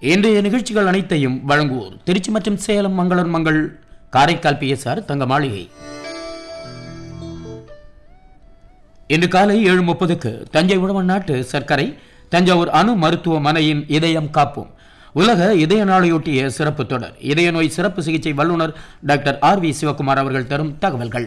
இன்றைய நிகழ்ச்சிகள் அனைத்தையும் வழங்குவோர் திருச்சி மற்றும் சேலம் மங்களன் மங்கள் காரைக்கால் பிஎஸ்ஆர் தங்க மாளிகை இன்று காலை ஏழு முப்பதுக்கு தஞ்சை உழவன் நாட்டு சர்க்கரை தஞ்சாவூர் அணு மருத்துவமனையின் இதயம் காப்போம் உலக இதய நாளையொட்டிய சிறப்பு தொடர் இதய நோய் சிறப்பு சிகிச்சை வல்லுநர் டாக்டர் ஆர் வி சிவகுமார் அவர்கள் தரும் தகவல்கள்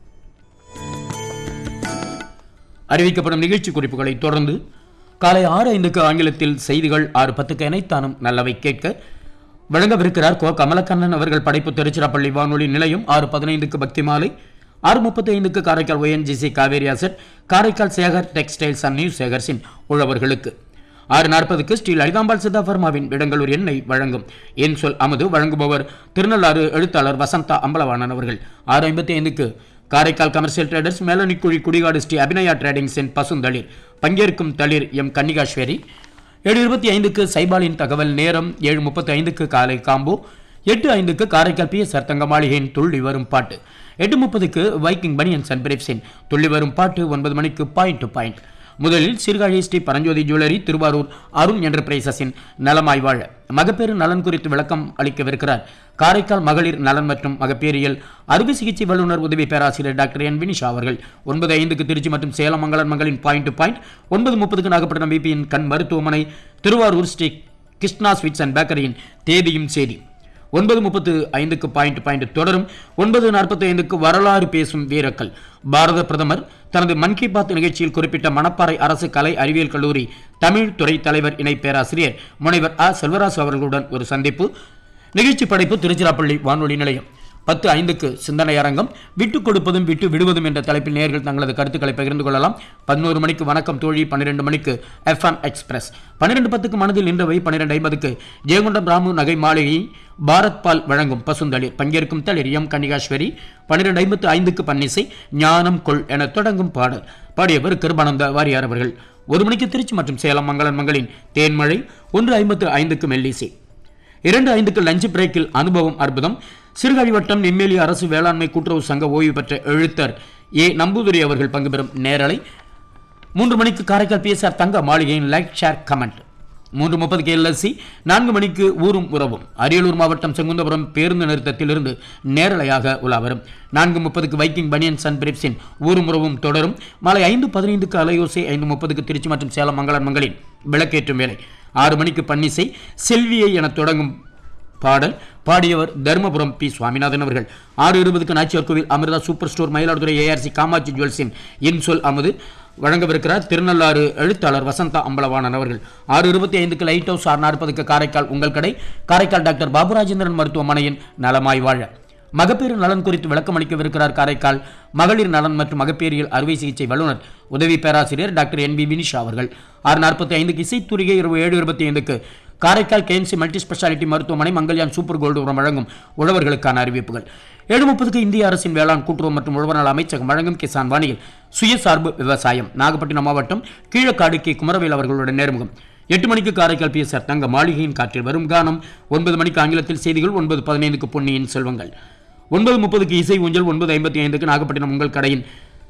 அறிவிக்கப்படும் நிகழ்ச்சி குறிப்புகளை தொடர்ந்து காலை ஆறு ஐந்துக்கு ஆங்கிலத்தில் செய்திகள் ஆறு பத்துக்கு இணைத்தானும் நல்லவை கேட்க வழங்கவிருக்கிறார் கோ கமலக்கண்ணன் அவர்கள் படைப்பு திருச்சிராப்பள்ளி வானொலி நிலையம் ஆறு பதினைந்துக்கு பக்தி மாலை ஆறு முப்பத்தி ஐந்துக்கு Karaikal ONGC Cauvery asset Karaikal Sekar textiles and new சேகர்ஸின் உழவர்களுக்கு ஆறு நாற்பதுக்கு ஸ்ரீ லலிதாம்பாள் சித்தா வர்மாவின் விடங்களூர் எண்ணெய் வழங்கும் என் சொல் அமுது வழங்குபவர் திருநள்ளாறு எழுத்தாளர் வசந்தா அம்பலவாணன் அவர்கள் ஆறு ஐம்பத்தி ஐந்துக்கு காரைக்கால் கமர்ஷியல் ட்ரேடர்ஸ் மேலனிக்குழி குடிகாடு ஸ்ரீ அபிநயா ட்ரேடிங்ஸின் பசுந்தளிர் பங்கேற்கும் தளிர் எம் கன்னிகாஸ்வரி ஏழு இருபத்தி ஐந்துக்கு சைபாலின் தகவல் நேரம் ஏழு முப்பத்தி ஐந்துக்கு காலை காம்போ எட்டு ஐந்துக்கு காரைக்கால் பி எஸ் தங்க மாளிகையின் துள்ளி வரும் பாட்டு எட்டு முப்பதுக்கு வைக்கிங் பனியன்ஸ் அண்ட் பிரேப்ஸின் துள்ளி வரும் பாட்டு ஒன்பது மணிக்கு பாயிண்ட் டு பாயிண்ட் முதலில் சீர்காழி ஸ்ரீ பரஞ்சோதி ஜுவல்லரி திருவாரூர் அருண் என்டர்பிரைசஸின் நலமாய் வாழ மகப்பேறு நலன் குறித்து விளக்கம் அளிக்கவிருக்கிறார் காரைக்கால் மகளிர் நலன் மற்றும் மகப்பேறியல் அறுவை சிகிச்சை வல்லுநர் உதவி பேராசிரியர் டாக்டர் என் வினிஷா அவர்கள் ஒன்பது ஐந்துக்கு திருச்சி மற்றும் சேலம் மங்களன் மங்களின் பாயிண்ட் டு பாயிண்ட் ஒன்பது முப்பதுக்கு நாகப்பட்டினம் பிபியின் கண் மருத்துவமனை திருவாரூர் ஸ்ரீ கிருஷ்ணா ஸ்வீட்ஸ் அண்ட் பேக்கரியின் தேதியும் சேதி ஒன்பது முப்பத்து ஐந்துக்கு பாயிண்ட் பாயிண்ட் தொடரும் ஒன்பது நாற்பத்தி ஐந்துக்கு வரலாறு பேசும் வீரக்கல் பாரத பிரதமர் தனது மன் கி பாத் நிகழ்ச்சியில் குறிப்பிட்ட மணப்பாறை அரசு கலை அறிவியல் கல்லூரி தமிழ் துறை தலைவர் இணை பேராசிரியர் முனைவர் அ செல்வராஜ் அவர்களுடன் ஒரு சந்திப்பு நிகழ்ச்சி படைப்பு திருச்சிராப்பள்ளி வானொலி நிலையம் பத்து ஐந்துக்கு சிந்தனை அரங்கம் விட்டுக் கொடுப்பதும் விட்டு விடுவதும் என்ற தலைப்பில் நேர்கள் தங்களது கருத்துக்களை பகிர்ந்து கொள்ளலாம் பதினோரு மணிக்கு வணக்கம் தோழி பன்னிரெண்டு மணிக்கு எஃப்எம் எக்ஸ்பிரஸ் பன்னிரெண்டு பத்துக்கு மனதில் நின்றவை பன்னிரெண்டு ஐம்பதுக்கு ஜெயங்கொண்டம் ராமு நகை மாளிகை பாரத் பால் வழங்கும் பசுந்தளிர் பங்கேற்கும் தளிர் எம் கன்னிகாஸ்வரி பன்னிரெண்டு ஐம்பத்து ஐந்துக்கு பன்னிசை ஞானம் கொள் என தொடங்கும் பாடல் பாடியவர் கிருபானந்த வாரியார் அவர்கள் ஒரு மணிக்கு திருச்சி மற்றும் சேலம் மங்களன் மங்களின் தேன்மழை ஒன்று ஐம்பத்து ஐந்துக்கு மெல்லிசை இரண்டு ஐந்துக்கு லஞ்ச் பிரேக்கில் அனுபவம் அற்புதம் சிறுகழி வட்டம் நெம்மேலி அரசு வேளாண்மை கூட்டுறவு சங்க ஓய்வு பெற்ற எழுத்தர் ஏ நம்பூதுரி அவர்கள் பங்கு பெறும் நேரலை மூன்று மணிக்கு காரைக்கால் பிஎஸ்ஆர் தங்க மாளிகையின் லைக் ஷேர் கமெண்ட் மூன்று முப்பதுக்கு எல்எஸ்சி நான்கு மணிக்கு ஊரும் உறவும் அரியலூர் மாவட்டம் செங்குந்தபுரம் பேருந்து நிறுத்தத்திலிருந்து நேரலையாக உலா வரும் நான்கு முப்பதுக்கு வைக்கிங் பனியன் சன் பிரிப்ஸின் ஊரும் உறவும் தொடரும் மாலை ஐந்து பதினைந்துக்கு அலையோசை ஐந்து முப்பதுக்கு திருச்சி மற்றும் சேலம் மங்களன் மங்களின் விளக்கேற்றும் வேலை ஆறு மணிக்கு பன்னிசை செல்வியை என தொடங்கும் பாடல் பாடியவர் தருமபுரம் பி சுவாமிநாதன் அவர்கள் ஆறு இருபதுக்கு Nachiyar Koil Amirtha super store Mayiladuthurai ARC Kamatchi ஜுவல்ஸின் இன் சொல் அமுது வழங்கவிருக்கிறார் திருநள்ளாறு எழுத்தாளர் வசந்தா அம்பலவாணன் அவர்கள் ஆறு இருபத்தி ஐந்துக்கு லைட் ஹவுஸ் ஆறு நாற்பதுக்கு காரைக்கால் உங்கள் கடை காரைக்கால் டாக்டர் பாபுராஜேந்திரன் மருத்துவமனையின் நலமாய் வாழ மகப்பேறு நலன் குறித்து விளக்கம் அளிக்கவிருக்கிறார் காரைக்கால் மகளிர் நலன் மற்றும் மகப்பேறியல் அறுவை சிகிச்சை வல்லுநர் உதவி பேராசிரியர் டாக்டர் என் பி வினிஷா அவர்கள் ஆறு நாற்பத்தி ஐந்துக்கு இசைத்துறையை இரவு ஏழு இருபத்தி ஐந்துக்கு காரைக்கால் கேஎம்சி மல்டி ஸ்பெஷாலிட்டி மருத்துவமனை மங்கல்யான் சூப்பர் கோல்டு உரம் வழங்கும் உழவர்களுக்கான அறிவிப்புகள் ஏழு முப்பதுக்கு இந்திய அரசின் வேளாண் கூட்டுறவு மற்றும் உழவர் நல அமைச்சகம் வழங்கும் கிசான் வாணியில் சுயசார்பு விவசாயம் நாகப்பட்டினம் மாவட்டம் கீழக்காடு கே குமரவேல் அவர்களுடன் நேர்முகம் எட்டு மணிக்கு காரைக்கால் பிஎஸ்ஆர் தங்க மாளிகையின் காற்றில் வரும் கானம் ஒன்பது மணிக்கு ஆங்கிலத்தில் செய்திகள் ஒன்பது பதினைந்துக்கு பொன்னியின் செல்வங்கள் ஒன்பது முப்பதுக்கு இசை ஊஞ்சல் ஒன்பது ஐம்பத்தி ஐந்துக்கு நாகப்பட்டினம் உங்கள் கடையின்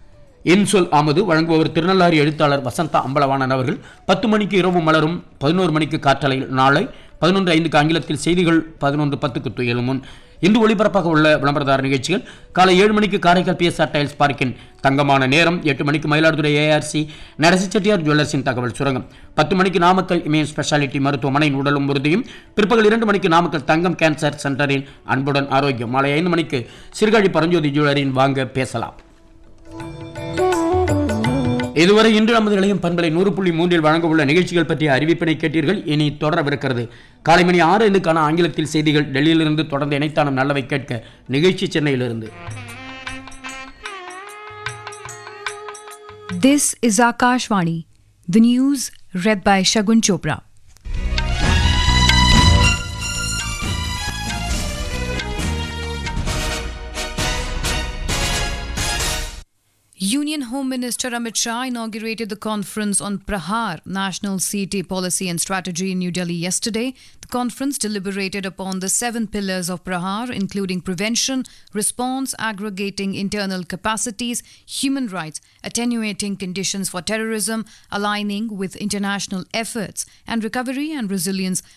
என் சொல் ஆமது வழங்குபவர் திருநள்ளாறு எழுத்தாளர் வசந்தா அம்பலவாணன் அவர்கள் பத்து மணிக்கு இரவு மலரும் பதினோரு மணிக்கு காற்றலையில் நாளை பதினொன்று ஐந்துக்கு ஆங்கிலத்தில் செய்திகள் பதினொன்று பத்துக்கு துயலும் முன் இன்று ஒளிபரப்பாக உள்ள விளம்பரதார நிகழ்ச்சிகள் காலை ஏழு மணிக்கு காரைக்கால் பிஎஸ்ஆர் டைல்ஸ் பார்க்கின் தங்கமான நேரம் எட்டு மணிக்கு மயிலாடுதுறை ஏஆர்சி நரசி செட்டியார் ஜுவல்லர்ஸின் தகவல் சுரங்கம் பத்து மணிக்கு நாமக்கல் இமேஜ் ஸ்பெஷாலிட்டி மருத்துவமனையின் உடலும் உறுதியும் பிற்பகல் இரண்டு மணிக்கு நாமக்கல் தங்கம் கேன்சர் சென்டரின் அன்புடன் ஆரோக்கியம் மாலை ஐந்து மணிக்கு சிறுகாழி பரஞ்சோதி ஜுவல்லரின் வாங்க பேசலாம் இதுவரை இன்று நமது நிலையம் பண்பலை நூறு புள்ளி மூன்றில் வழங்க உள்ள நிகழ்ச்சிகள் பற்றிய அறிவிப்பினை கேட்டீர்கள் இனி தொடரவிருக்கிறது காலை மணி ஆறு ஐந்துக்கான ஆங்கிலத்தில் செய்திகள் டெல்லியிலிருந்து தொடர்ந்து இணைத்தானும் நல்லவை கேட்க நிகழ்ச்சி சென்னையிலிருந்து This is Akashvani. The news read by Shagun Chopra. Union Home Minister Amit Shah inaugurated the conference on Prahar, National CT Policy and Strategy in New Delhi yesterday. The conference deliberated upon the seven pillars of Prahar, including prevention, response, aggregating internal capacities, human rights, attenuating conditions for terrorism, aligning with international efforts, and recovery and resilience